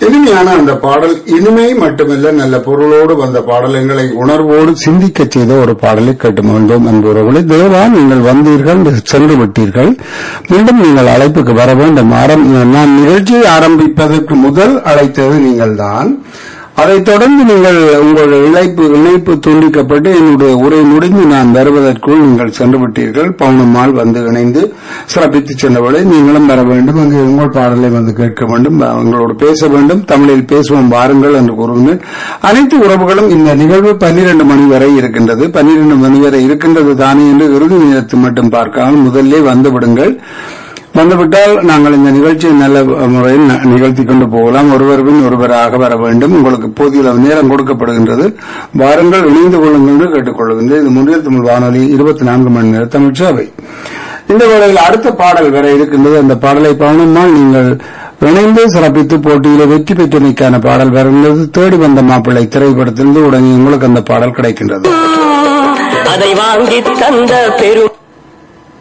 இனிமையான அந்த பாடல் இனிமை மட்டுமல்ல நல்ல பொருளோடு வந்த பாடல் எங்களை உணர்வோடு சிந்திக்க செய்த ஒரு பாடலை கேட்டு மகிழ்ந்தோம் என்பவர்களே தேவா நீங்கள் வந்தீர்கள் சென்று விட்டீர்கள் மீண்டும் நீங்கள் அழைப்புக்கு வர வேண்டும் ஆரம்- நான் நிகழ்ச்சியை ஆரம்பிப்பதற்கு முதல் அழைத்தது நீங்கள்தான் அதைத் தொடர்ந்து நீங்கள் உங்கள் இழைப்பு இணைப்பு துண்டிக்கப்பட்டு என்னுடைய உரை முடிந்து நான் வருவதற்குள் நீங்கள் சென்று விட்டீர்கள் பவுனம்மாள் வந்து இணைந்து சிறப்பித்து சென்றவளை நீங்களும் வர வேண்டும் அங்கே உங்கள் பாடலை வந்து கேட்க வேண்டும் அவங்களோடு பேச வேண்டும் தமிழில் பேசுவோம் வாருங்கள் என்று கூறுங்கள் அனைத்து உறவுகளும் இந்த நிகழ்வு பன்னிரண்டு மணி வரை இருக்கின்றது பன்னிரண்டு மணி வரை இருக்கின்றது தானே என்று இறுதி நேரத்தை மட்டும் பார்க்காமல் முதல்லே வந்து விடுங்கள் வந்துவிட்டால் நாங்கள் இந்த நிகழ்ச்சியை நல்ல முறையில் ந- நிகழ்த்தி கொண்டு போகலாம் ஒருவர் பின் ஒருவராக வர வேண்டும் உங்களுக்கு போதிய நேரம் கொடுக்கப்படுகின்றது வாருங்கள் இணைந்து கொள்ளுங்கள் என்று கேட்டுக்கொள்கின்றேன் இது முன்னில் தமிழ் வானொலி இருபத்தி நான்கு மணி நேர தமிழ் சேவை இந்த வேளையில் அடுத்த பாடல் வர இருக்கின்றது அந்த பாடலை பவனம்மாள் நீங்கள் இணைந்து சிறப்பித்து போட்டியில வெற்றி பெற்றமைக்கான பாடல் வருகின்றது தேடி வந்த மாப்பிள்ளை திரைப்படத்திலிருந்து உடனே உங்களுக்கு அந்த பாடல் கிடைக்கின்றது அதை வாங்கி தந்த பெரும்